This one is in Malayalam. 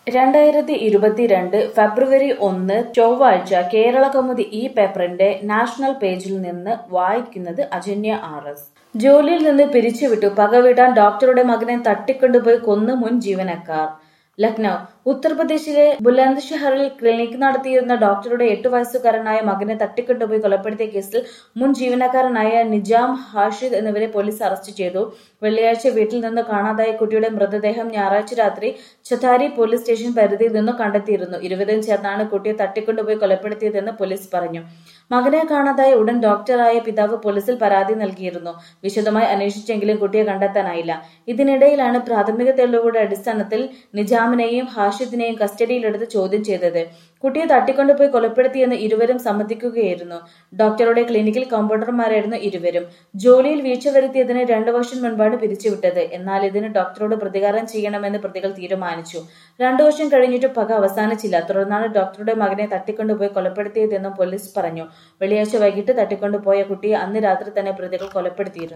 രണ്ടായിരത്തി ഇരുപത്തിരണ്ട് ഫെബ്രുവരി ഒന്ന് ചൊവ്വാഴ്ച കേരള കൗമുദി ഈ പേപ്പറിന്റെ നാഷണൽ പേജിൽ നിന്ന് വായിക്കുന്നത് അജന്യ ആർ എസ് ജോലിയിൽ നിന്ന് പിരിച്ചുവിട്ടു പകവിടാൻ ഡോക്ടറുടെ മകനെ തട്ടിക്കൊണ്ടുപോയി കൊന്നു മുൻ ജീവനക്കാർ ലക്നൌ ഉത്തർപ്രദേശിലെ ബുലന്ദ്ഷഹറിൽ ക്ലിനിക് നടത്തിയിരുന്ന ഡോക്ടറുടെ എട്ടു വയസ്സുകാരനായ മകനെ തട്ടിക്കൊണ്ടുപോയി കൊലപ്പെടുത്തിയ കേസിൽ മുൻ ജീവനക്കാരനായ നിജാം ഹാഷിദ് എന്നിവരെ പോലീസ് അറസ്റ്റ് ചെയ്തു വെള്ളിയാഴ്ച വീട്ടിൽ നിന്ന് കാണാതായ കുട്ടിയുടെ മൃതദേഹം ഞായറാഴ്ച രാത്രി ചതാരി പോലീസ് സ്റ്റേഷൻ പരിധിയിൽ നിന്ന് കണ്ടെത്തിയിരുന്നു ഇരുവരും ചേർന്നാണ് കുട്ടിയെ തട്ടിക്കൊണ്ടുപോയി കൊലപ്പെടുത്തിയതെന്ന് പോലീസ് പറഞ്ഞു മകനെ കാണാതായ ഉടൻ ഡോക്ടറായ പിതാവ് പോലീസിൽ പരാതി നൽകിയിരുന്നു വിശദമായി അന്വേഷിച്ചെങ്കിലും കുട്ടിയെ കണ്ടെത്താനായില്ല ഇതിനിടയിലാണ് പ്രാഥമിക തെളിവുകളുടെ അടിസ്ഥാനത്തിൽ നിജാമിനെയും ഹാഷിദിനെയും കസ്റ്റഡിയിലെടുത്ത് ചോദ്യം ചെയ്തത് കുട്ടിയെ തട്ടിക്കൊണ്ടുപോയി കൊലപ്പെടുത്തിയെന്ന് ഇരുവരും സമ്മതിക്കുകയായിരുന്നു ഡോക്ടറുടെ ക്ലിനിക്കിൽ കമ്പൗണ്ടർമാരായിരുന്നു ഇരുവരും ജോലിയിൽ വീഴ്ച വരുത്തിയതിന് രണ്ടു വർഷം മുൻപാണ് പിരിച്ചുവിട്ടത് എന്നാൽ ഇതിന് ഡോക്ടറോട് പ്രതികാരം ചെയ്യണമെന്ന് പ്രതികൾ തീരുമാനിച്ചു രണ്ടു വർഷം കഴിഞ്ഞിട്ട് പക അവസാനിച്ചില്ല തുടർന്നാണ് ഡോക്ടറുടെ മകനെ തട്ടിക്കൊണ്ടുപോയി കൊലപ്പെടുത്തിയതെന്നും പോലീസ് പറഞ്ഞു വെള്ളിയാഴ്ച വൈകിട്ട് തട്ടിക്കൊണ്ടുപോയ കുട്ടിയെ അന്ന് രാത്രി തന്നെ പ്രതികൾ കൊലപ്പെടുത്തിയിരുന്നു